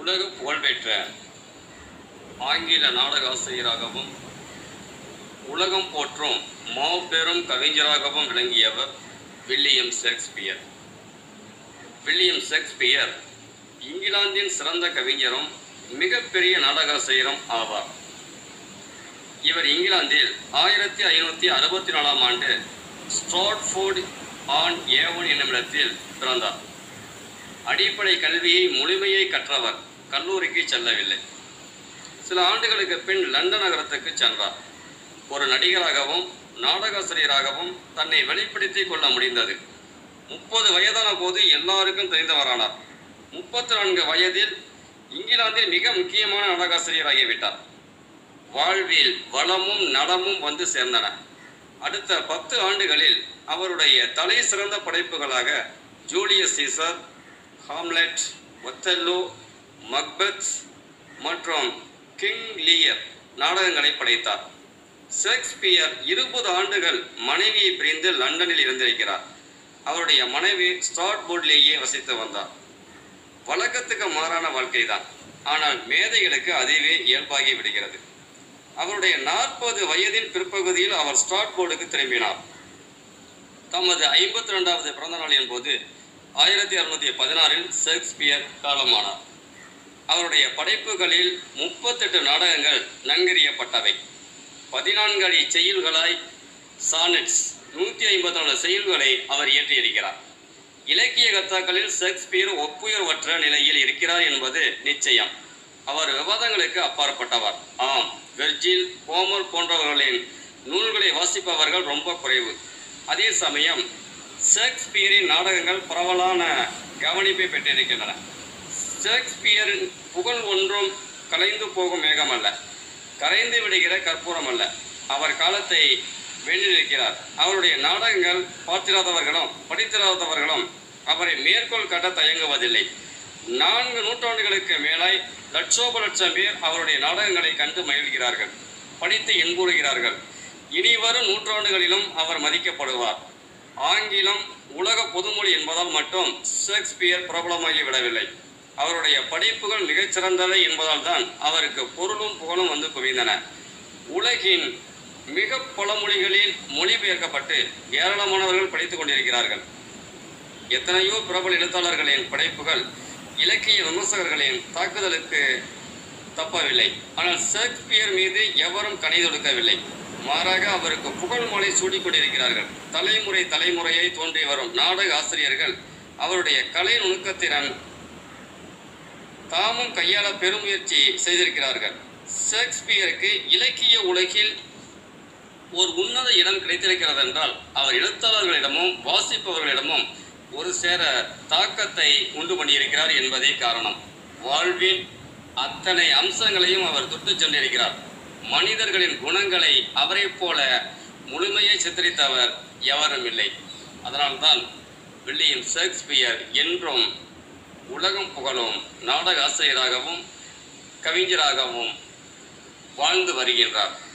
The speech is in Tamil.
உலக புகழ்பெற்ற ஆங்கில நாடக ஆசிரியராகவும் உலகம் போற்றும் மாபெரும் கவிஞராகவும் விளங்கியவர் வில்லியம் ஷேக்ஸ்பியர் வில்லியம் ஷேக்ஸ்பியர் இங்கிலாந்தின் சிறந்த கவிஞரும் மிகப்பெரிய நாடகாசிரியரும் ஆவார் இவர் இங்கிலாந்தில் ஆயிரத்தி ஐநூற்றி அறுபத்தி நாலாம் ஆண்டு ஸ்ட்ராட்ஃபோர்ட் ஆன் ஏவன் என்னுமிடத்தில் பிறந்தார் அடிப்படை கல்வியை முழுமையை கற்றவர் கல்லூரிக்கு செல்லவில்லை சில ஆண்டுகளுக்கு பின் லண்டன் நகரத்துக்கு சென்றார் ஒரு நடிகராகவும் நாடகாசிரியராகவும் தன்னை வெளிப்படுத்திக் கொள்ள முடிந்தது முப்பது வயதான போது எல்லாருக்கும் தெரிந்தவரானார் முப்பத்தி நான்கு வயதில் இங்கிலாந்தில் மிக முக்கியமான நாடகாசிரியராகிவிட்டார் வாழ்வில் வளமும் நலமும் வந்து சேர்ந்தன அடுத்த பத்து ஆண்டுகளில் அவருடைய தலை சிறந்த படைப்புகளாக Julius Caesar Hamlet Othello Macbeth மற்றும் கிங் லியர் நாடகங்களை படைத்தார் ஷேக்ஸ்பியர் இருபது ஆண்டுகள் மனைவியை பிரிந்து லண்டனில் இருந்திருக்கிறார் அவருடைய மனைவி ஸ்டார்போர்ட்லேயே வசித்து வந்தார் வழக்கத்துக்கு மாறான வாழ்க்கை தான் ஆனால் மேதைகளுக்கு அதுவே இயல்பாகி விடுகிறது அவருடைய நாற்பது வயதின் பிற்பகுதியில் அவர் ஸ்டார்போர்டுக்கு திரும்பினார் தமது ஐம்பத்தி ரெண்டாவது பிறந்த நாளின் போது ஆயிரத்தி அறுநூத்தி பதினாறில் ஷேக்ஸ்பியர் காலமானார் அவருடைய படைப்புகளில் முப்பத்தெட்டு நாடகங்கள் நன்கறியப்பட்டவை பதினான்கு அடி செய்யுள்களாய் சானட்ஸ் நூற்றி ஐம்பத்தி நாலு செய்யுள்களை அவர் இயற்றியிருக்கிறார் இலக்கிய கத்தாக்களில் ஷேக்ஸ்பியர் ஒப்புயர்வற்ற நிலையில் இருக்கிறார் என்பது நிச்சயம் அவர் விவாதங்களுக்கு அப்பாற்பட்டவர் ஆம் வெர்ஜில் ஹோமர் போன்றவர்களின் நூல்களை வாசிப்பவர்கள் ரொம்ப குறைவு அதே சமயம் ஷேக்ஸ்பியரின் நாடகங்கள் பரவலான கவனிப்பை பெற்றிருக்கின்றன ஷேக்ஸ்பியரின் புகழ் ஒன்றும் கலைந்து போகும் மேகமல்ல கரைந்து விடுகிற கற்பூரம் அல்ல அவர் காலத்தை வென்றிருக்கிறார் அவருடைய நாடகங்கள் பார்த்திராதவர்களும் படித்திராதவர்களும் அவரை மேற்கோள் காட்ட தயங்குவதில்லை நான்கு நூற்றாண்டுகளுக்கு மேலாய் லட்சோப லட்சம் பேர் அவருடைய நாடகங்களை கண்டு மகிழ்கிறார்கள் படித்து இன்புறுகிறார்கள் இனி வரும் நூற்றாண்டுகளிலும் அவர் மதிக்கப்படுவார் ஆங்கிலம் உலக பொதுமொழி என்பதால் மட்டும் ஷேக்ஸ்பியர் பிரபலமாகி விடவில்லை அவருடைய படைப்புகள் மிகச்சிறந்தவை என்பதால் தான் அவருக்கு பொருளும் புகழும் வந்து குவிந்தன உலகின் மிக பல மொழிகளில் மொழிபெயர்க்கப்பட்டு ஏராளமானவர்கள் படித்துக் கொண்டிருக்கிறார்கள் எத்தனையோ பிரபல எழுத்தாளர்களின் படைப்புகள் இலக்கிய விமர்சகர்களின் தாக்குதலுக்கு தப்பவில்லை ஆனால் ஷேக்ஸ்பியர் மீது எவரும் கணை தொடுக்கவில்லை மாறாக அவருக்கு புகழ் மாலை சூடிக் கொண்டிருக்கிறார்கள் தலைமுறை தலைமுறையை தோன்றி வரும் நாடக ஆசிரியர்கள் அவருடைய கலை நுணுக்கத்திறன் தாமும் கையாள பெருமுயற்சி செய்திருக்கிறார்கள் ஷேக்ஸ்பியருக்கு இலக்கிய உலகில் ஒரு உன்னத இடம் கிடைத்திருக்கிறது என்றால் அவர் எழுத்தாளர்களிடமும் வாசிப்பவர்களிடமும் ஒரு சேர தாக்கத்தை உண்டு பண்ணியிருக்கிறார் என்பதே காரணம் வாழ்வின் அத்தனை அம்சங்களையும் அவர் தொட்டு சென்றிருக்கிறார் மனிதர்களின் குணங்களை அவரைப் போல முழுமையை சித்தரித்தவர் எவரும் இல்லை அதனால்தான் வில்லியம் ஷேக்ஸ்பியர் என்றும் உலகம் புகழும் நாடக ஆசிரியராகவும் கவிஞராகவும் வாழ்ந்து வருகின்றார்